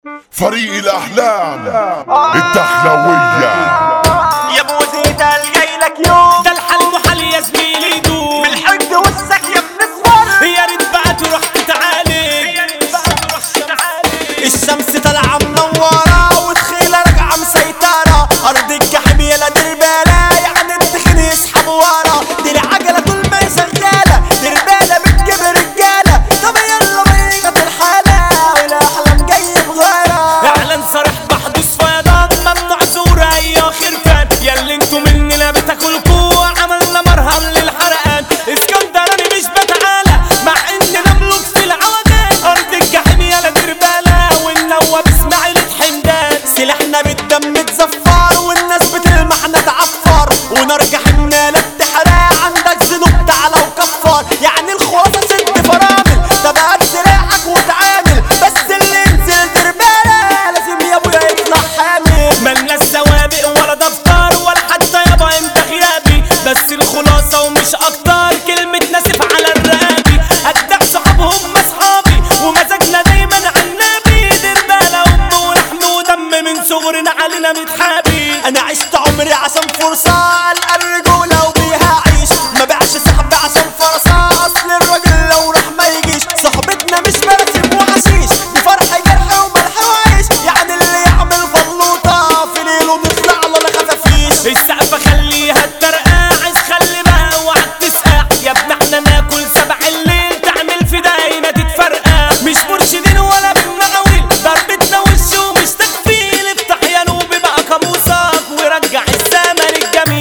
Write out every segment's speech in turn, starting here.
فريق الأحلام الدخلوية يا ابو زيد الجاي لك يوم ده الحل محل يا زميلي يدوم بالحقد وسك يا ابن صفر يا ريت بقى تروح تتعالج الشمس طالعه منوره وتخيله راجعه مسيطره ارض الجحيم يا لا درباله يعني الدخن يسحب ورا دي العجله طول ما هي شغاله درباله بتجيب رجاله طب يلا بينا في الحاله والاحلام جاي بغيره اعلان صريح بحدث فيضان ممنوع زور اي خرفان ياللي انتوا مننا بتاكلكوا عملنا مرهم للحرقان اسكندراني مش بتعالى مع اننا ملوك في العوجان ارض الجحيم يا لا درباله والنواب اسماعيل حمدان سلاحنا بالدم اتزفر والناس بتلمحنا تعفر ونار جحيمنا لا بتحرق عندك ذنوب تعالى وكفر يعني الخلاصه ست فرامل طب هات سلاحك وتعامل بس اللي ينزل درباله لازم يا ابويا يطلع حامل ملناش سوابق ولا دفتر ولا حتى يابا انت غيابي بس الخلاصة ومش اكتر كلمة ناسف على الرقابي اتبع صحابهم اصحابي ومزاجنا دايما على النبي دربالة ام ولحم ودم من صغرنا علينا متحابي انا عشت عمري عشان فرصه القى الرجوله وبيها عيش ما بيعش صاحبي عشان فرصه اصل الراجل لو راح ما يجيش صاحبتنا مش مراسم وحشيش دي فرح جرح وملح وعيش يعني اللي يعمل فلوطه في ليله نطلع له لا خفافيش السقفة خليها ترقع عايز خلي بقى وعد تسقع يا ابن احنا ناكل سبع الليل تعمل في دايما تتفرقع مش مرشدين ولا بالمعاويل ضربتنا وش ومش تكفيل افتح يا نوبي بقى قاموسك ورجع الزمن الجميل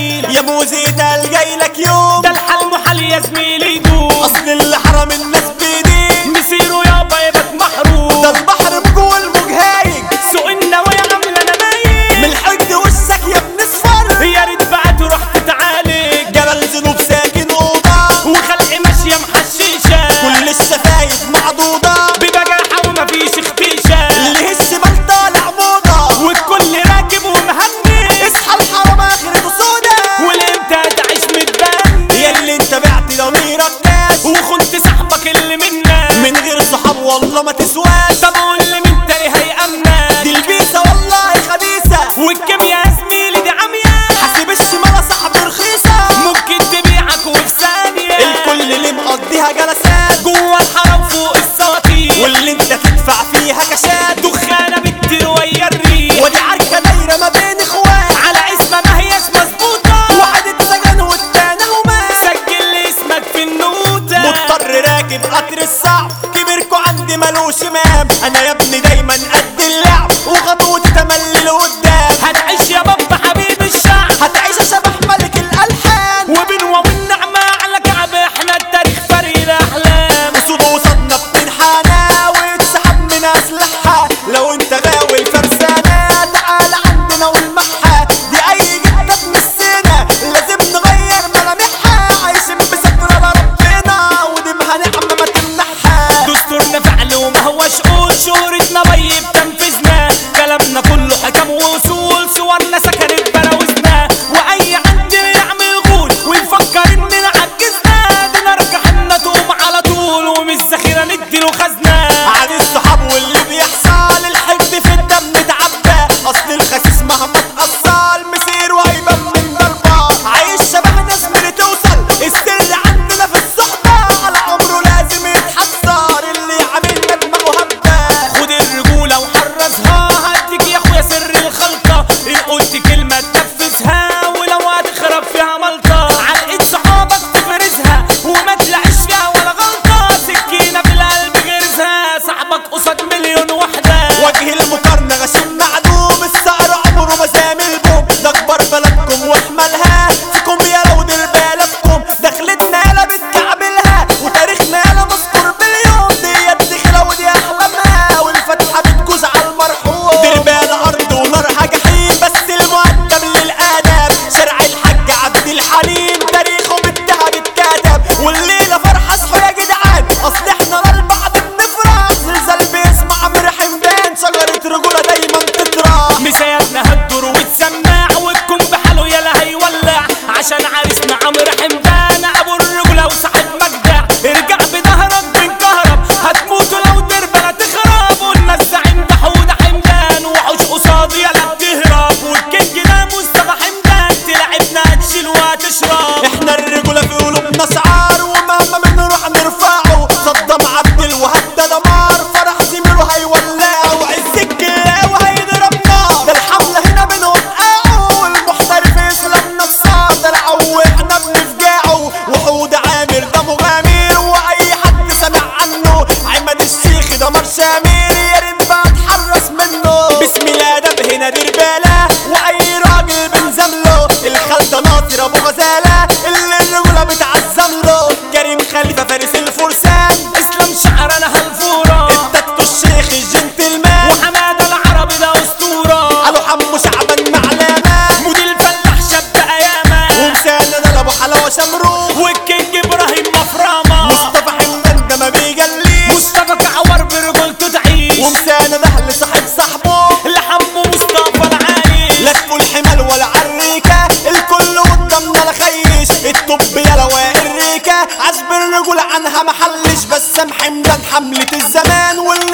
الغزالة اللي الرجولة بتعزم له كريم خليفة فارس الفرسان اسلام شعر انا هالفورة التاتو الشيخ الجنتلمان وحمادة العربي ده اسطورة علو حمو شعبان معلمة مودي الفلاح شاب ايامه ومساند انا ابو حلاوة شمروخ والكينج ابراهيم مفرمة مصطفى حمدان ده ما بيجليش مصطفى كعور برجولته تعيش ومساند اهل صاحب صاحبه لحمو مصطفى العايش لا تقول حمال ولا عريكة الكل قدامنا لا خيش الطب يلا والريكة عزب الرجول عنها محلش بس حمدان حملة الزمان واللي